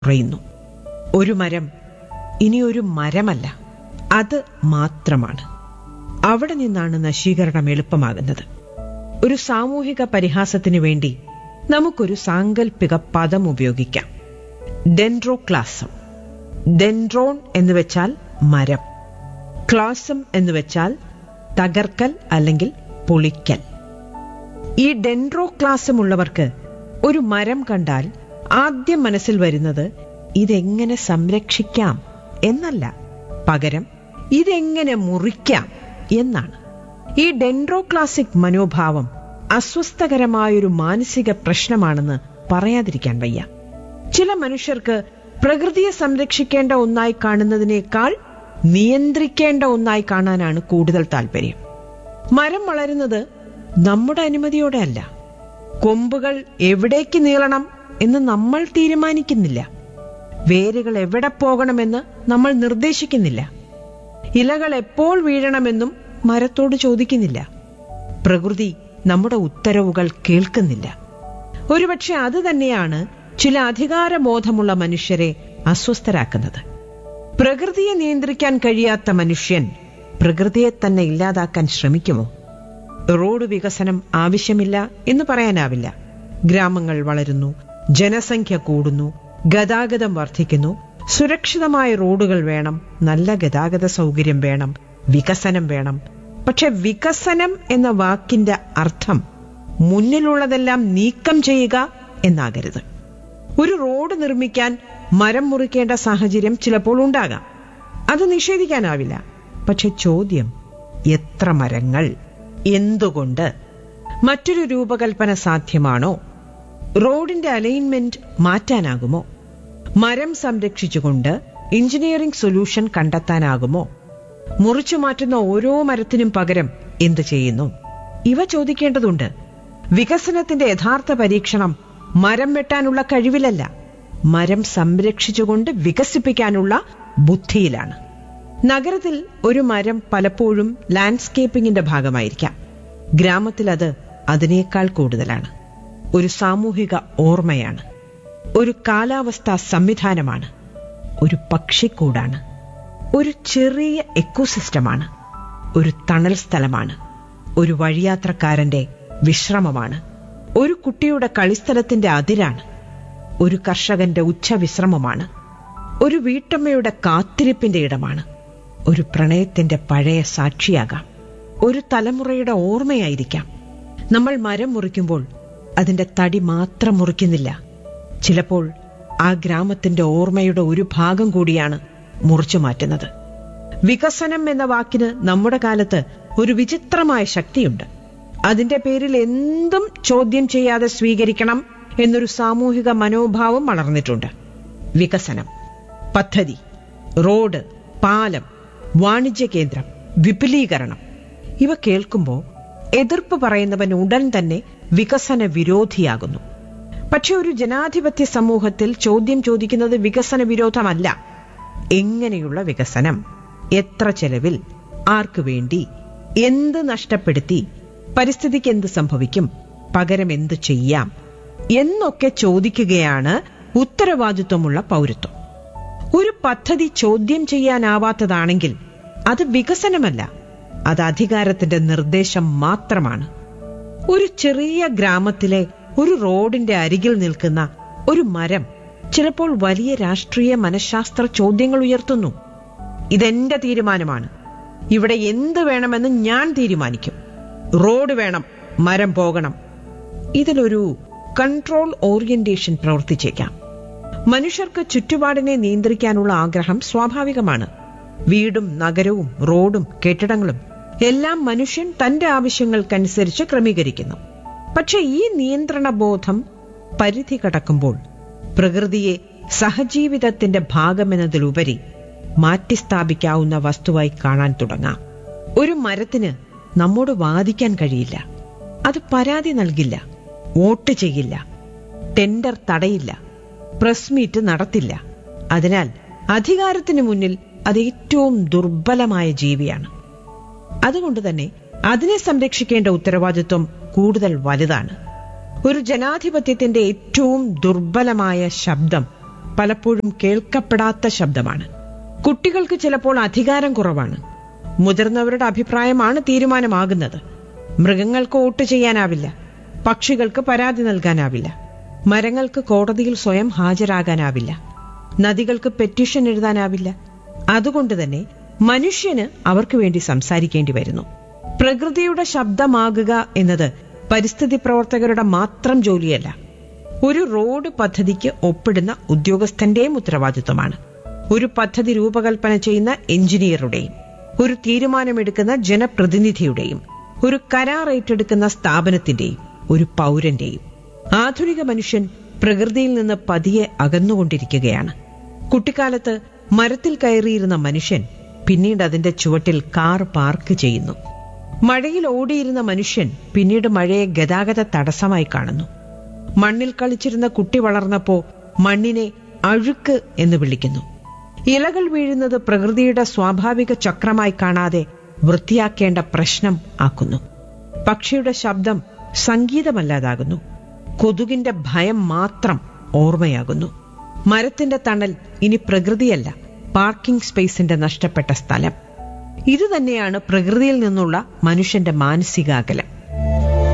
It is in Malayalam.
കുറയുന്നു ഒരു മരം ഇനി ഒരു മരമല്ല അത് മാത്രമാണ് അവിടെ നിന്നാണ് നശീകരണം എളുപ്പമാകുന്നത് ഒരു സാമൂഹിക പരിഹാസത്തിനു വേണ്ടി നമുക്കൊരു സാങ്കല്പിക പദം ഉപയോഗിക്കാം ഡെൻഡ്രോക്ലാസം ഡെൻഡ്രോൺ എന്ന് വെച്ചാൽ മരം ക്ലാസം എന്ന് വെച്ചാൽ തകർക്കൽ അല്ലെങ്കിൽ പൊളിക്കൽ ഈ ഡെൻഡ്രോക്ലാസം ഉള്ളവർക്ക് ഒരു മരം കണ്ടാൽ ആദ്യം മനസ്സിൽ വരുന്നത് ഇതെങ്ങനെ സംരക്ഷിക്കാം എന്നല്ല പകരം ഇതെങ്ങനെ മുറിക്കാം എന്നാണ് ഈ ഡെൻഡ്രോക്ലാസിക് മനോഭാവം അസ്വസ്ഥകരമായൊരു മാനസിക പ്രശ്നമാണെന്ന് പറയാതിരിക്കാൻ വയ്യ ചില മനുഷ്യർക്ക് പ്രകൃതിയെ സംരക്ഷിക്കേണ്ട ഒന്നായി കാണുന്നതിനേക്കാൾ നിയന്ത്രിക്കേണ്ട ഒന്നായി കാണാനാണ് കൂടുതൽ താല്പര്യം മരം വളരുന്നത് നമ്മുടെ അനുമതിയോടെ അല്ല കൊമ്പുകൾ എവിടേക്ക് നീളണം എന്ന് നമ്മൾ തീരുമാനിക്കുന്നില്ല വേരുകൾ എവിടെ പോകണമെന്ന് നമ്മൾ നിർദ്ദേശിക്കുന്നില്ല ഇലകൾ എപ്പോൾ വീഴണമെന്നും മരത്തോട് ചോദിക്കുന്നില്ല പ്രകൃതി നമ്മുടെ ഉത്തരവുകൾ കേൾക്കുന്നില്ല ഒരുപക്ഷെ അത് തന്നെയാണ് ചില അധികാരബോധമുള്ള മനുഷ്യരെ അസ്വസ്ഥരാക്കുന്നത് പ്രകൃതിയെ നിയന്ത്രിക്കാൻ കഴിയാത്ത മനുഷ്യൻ പ്രകൃതിയെ തന്നെ ഇല്ലാതാക്കാൻ ശ്രമിക്കുമോ റോഡ് വികസനം ആവശ്യമില്ല എന്ന് പറയാനാവില്ല ഗ്രാമങ്ങൾ വളരുന്നു ജനസംഖ്യ കൂടുന്നു ഗതാഗതം വർദ്ധിക്കുന്നു സുരക്ഷിതമായ റോഡുകൾ വേണം നല്ല ഗതാഗത സൗകര്യം വേണം വികസനം വേണം പക്ഷെ വികസനം എന്ന വാക്കിന്റെ അർത്ഥം മുന്നിലുള്ളതെല്ലാം നീക്കം ചെയ്യുക എന്നാകരുത് ഒരു റോഡ് നിർമ്മിക്കാൻ മരം മുറിക്കേണ്ട സാഹചര്യം ചിലപ്പോൾ ഉണ്ടാകാം അത് നിഷേധിക്കാനാവില്ല പക്ഷെ ചോദ്യം എത്ര മരങ്ങൾ എന്തുകൊണ്ട് മറ്റൊരു രൂപകൽപ്പന സാധ്യമാണോ റോഡിന്റെ അലൈൻമെന്റ് മാറ്റാനാകുമോ മരം സംരക്ഷിച്ചുകൊണ്ട് എഞ്ചിനീയറിംഗ് സൊല്യൂഷൻ കണ്ടെത്താനാകുമോ മുറിച്ചു മാറ്റുന്ന ഓരോ മരത്തിനും പകരം എന്ത് ചെയ്യുന്നു ഇവ ചോദിക്കേണ്ടതുണ്ട് വികസനത്തിന്റെ യഥാർത്ഥ പരീക്ഷണം മരം വെട്ടാനുള്ള കഴിവിലല്ല മരം സംരക്ഷിച്ചുകൊണ്ട് വികസിപ്പിക്കാനുള്ള ബുദ്ധിയിലാണ് നഗരത്തിൽ ഒരു മരം പലപ്പോഴും ലാൻഡ്സ്കേപ്പിംഗിന്റെ ഭാഗമായിരിക്കാം ഗ്രാമത്തിൽ അത് അതിനേക്കാൾ കൂടുതലാണ് ഒരു സാമൂഹിക ഓർമ്മയാണ് ഒരു കാലാവസ്ഥാ സംവിധാനമാണ് ഒരു പക്ഷിക്കൂടാണ് ഒരു ചെറിയ എക്കോസിസ്റ്റമാണ് ഒരു തണൽ സ്ഥലമാണ് ഒരു വഴിയാത്രക്കാരന്റെ വിശ്രമമാണ് ഒരു കുട്ടിയുടെ കളിസ്ഥലത്തിന്റെ അതിരാണ് ഒരു കർഷകന്റെ ഉച്ചവിശ്രമമാണ് ഒരു വീട്ടമ്മയുടെ കാത്തിരിപ്പിന്റെ ഇടമാണ് ഒരു പ്രണയത്തിന്റെ പഴയ സാക്ഷിയാകാം ഒരു തലമുറയുടെ ഓർമ്മയായിരിക്കാം നമ്മൾ മരം മുറിക്കുമ്പോൾ അതിന്റെ തടി മാത്രം മുറിക്കുന്നില്ല ചിലപ്പോൾ ആ ഗ്രാമത്തിന്റെ ഓർമ്മയുടെ ഒരു ഭാഗം കൂടിയാണ് മുറിച്ചു മാറ്റുന്നത് വികസനം എന്ന വാക്കിന് നമ്മുടെ കാലത്ത് ഒരു വിചിത്രമായ ശക്തിയുണ്ട് അതിന്റെ പേരിൽ എന്തും ചോദ്യം ചെയ്യാതെ സ്വീകരിക്കണം എന്നൊരു സാമൂഹിക മനോഭാവം വളർന്നിട്ടുണ്ട് വികസനം പദ്ധതി റോഡ് പാലം വാണിജ്യ കേന്ദ്രം വിപുലീകരണം ഇവ കേൾക്കുമ്പോൾ എതിർപ്പ് പറയുന്നവൻ ഉടൻ തന്നെ വികസന വിരോധിയാകുന്നു പക്ഷെ ഒരു ജനാധിപത്യ സമൂഹത്തിൽ ചോദ്യം ചോദിക്കുന്നത് വികസന വിരോധമല്ല എങ്ങനെയുള്ള വികസനം എത്ര ചെലവിൽ ആർക്കു വേണ്ടി എന്ത് നഷ്ടപ്പെടുത്തി പരിസ്ഥിതിക്ക് എന്ത് സംഭവിക്കും പകരം എന്ത് ചെയ്യാം എന്നൊക്കെ ചോദിക്കുകയാണ് ഉത്തരവാദിത്വമുള്ള പൗരത്വം ഒരു പദ്ധതി ചോദ്യം ചെയ്യാനാവാത്തതാണെങ്കിൽ അത് വികസനമല്ല അത് അധികാരത്തിന്റെ നിർദ്ദേശം മാത്രമാണ് ഒരു ചെറിയ ഗ്രാമത്തിലെ ഒരു റോഡിന്റെ അരികിൽ നിൽക്കുന്ന ഒരു മരം ചിലപ്പോൾ വലിയ രാഷ്ട്രീയ മനഃശാസ്ത്ര ചോദ്യങ്ങൾ ഉയർത്തുന്നു ഇതെന്റെ തീരുമാനമാണ് ഇവിടെ എന്ത് വേണമെന്ന് ഞാൻ തീരുമാനിക്കും റോഡ് വേണം മരം പോകണം ഇതിലൊരു കൺട്രോൾ ഓറിയന്റേഷൻ പ്രവർത്തിച്ചേക്കാം മനുഷ്യർക്ക് ചുറ്റുപാടിനെ നിയന്ത്രിക്കാനുള്ള ആഗ്രഹം സ്വാഭാവികമാണ് വീടും നഗരവും റോഡും കെട്ടിടങ്ങളും എല്ലാം മനുഷ്യൻ തന്റെ ആവശ്യങ്ങൾക്കനുസരിച്ച് ക്രമീകരിക്കുന്നു പക്ഷെ ഈ നിയന്ത്രണ ബോധം പരിധി കടക്കുമ്പോൾ പ്രകൃതിയെ സഹജീവിതത്തിന്റെ ഭാഗമെന്നതിലുപരി മാറ്റിസ്ഥാപിക്കാവുന്ന വസ്തുവായി കാണാൻ തുടങ്ങാം ഒരു മരത്തിന് നമ്മോട് വാദിക്കാൻ കഴിയില്ല അത് പരാതി നൽകില്ല വോട്ട് ചെയ്യില്ല ടെൻഡർ തടയില്ല പ്രസ് മീറ്റ് നടത്തില്ല അതിനാൽ അധികാരത്തിന് മുന്നിൽ അത് ഏറ്റവും ദുർബലമായ ജീവിയാണ് അതുകൊണ്ട് തന്നെ അതിനെ സംരക്ഷിക്കേണ്ട ഉത്തരവാദിത്വം കൂടുതൽ വലുതാണ് ഒരു ജനാധിപത്യത്തിന്റെ ഏറ്റവും ദുർബലമായ ശബ്ദം പലപ്പോഴും കേൾക്കപ്പെടാത്ത ശബ്ദമാണ് കുട്ടികൾക്ക് ചിലപ്പോൾ അധികാരം കുറവാണ് മുതിർന്നവരുടെ അഭിപ്രായമാണ് തീരുമാനമാകുന്നത് മൃഗങ്ങൾക്ക് വോട്ട് ചെയ്യാനാവില്ല പക്ഷികൾക്ക് പരാതി നൽകാനാവില്ല മരങ്ങൾക്ക് കോടതിയിൽ സ്വയം ഹാജരാകാനാവില്ല നദികൾക്ക് പെറ്റീഷൻ എഴുതാനാവില്ല അതുകൊണ്ട് തന്നെ മനുഷ്യന് അവർക്ക് വേണ്ടി സംസാരിക്കേണ്ടി വരുന്നു പ്രകൃതിയുടെ ശബ്ദമാകുക എന്നത് പരിസ്ഥിതി പ്രവർത്തകരുടെ മാത്രം ജോലിയല്ല ഒരു റോഡ് പദ്ധതിക്ക് ഒപ്പിടുന്ന ഉദ്യോഗസ്ഥന്റെയും ഉത്തരവാദിത്വമാണ് ഒരു പദ്ധതി രൂപകൽപ്പന ചെയ്യുന്ന എഞ്ചിനീയറുടെയും ഒരു തീരുമാനമെടുക്കുന്ന ജനപ്രതിനിധിയുടെയും ഒരു കരാർ ഏറ്റെടുക്കുന്ന സ്ഥാപനത്തിന്റെയും ഒരു പൗരന്റെയും ആധുനിക മനുഷ്യൻ പ്രകൃതിയിൽ നിന്ന് പതിയെ അകന്നുകൊണ്ടിരിക്കുകയാണ് കുട്ടിക്കാലത്ത് മരത്തിൽ കയറിയിരുന്ന മനുഷ്യൻ പിന്നീട് അതിന്റെ ചുവട്ടിൽ കാർ പാർക്ക് ചെയ്യുന്നു മഴയിൽ ഓടിയിരുന്ന മനുഷ്യൻ പിന്നീട് മഴയെ ഗതാഗത തടസ്സമായി കാണുന്നു മണ്ണിൽ കളിച്ചിരുന്ന കുട്ടി വളർന്നപ്പോ മണ്ണിനെ അഴുക്ക് എന്ന് വിളിക്കുന്നു ഇലകൾ വീഴുന്നത് പ്രകൃതിയുടെ സ്വാഭാവിക ചക്രമായി കാണാതെ വൃത്തിയാക്കേണ്ട പ്രശ്നം ആക്കുന്നു പക്ഷിയുടെ ശബ്ദം സംഗീതമല്ലാതാകുന്നു കൊതുകിന്റെ ഭയം മാത്രം ഓർമ്മയാകുന്നു മരത്തിന്റെ തണൽ ഇനി പ്രകൃതിയല്ല പാർക്കിംഗ് സ്പേസിന്റെ നഷ്ടപ്പെട്ട സ്ഥലം ഇതുതന്നെയാണ് പ്രകൃതിയിൽ നിന്നുള്ള മനുഷ്യന്റെ മാനസികാകലം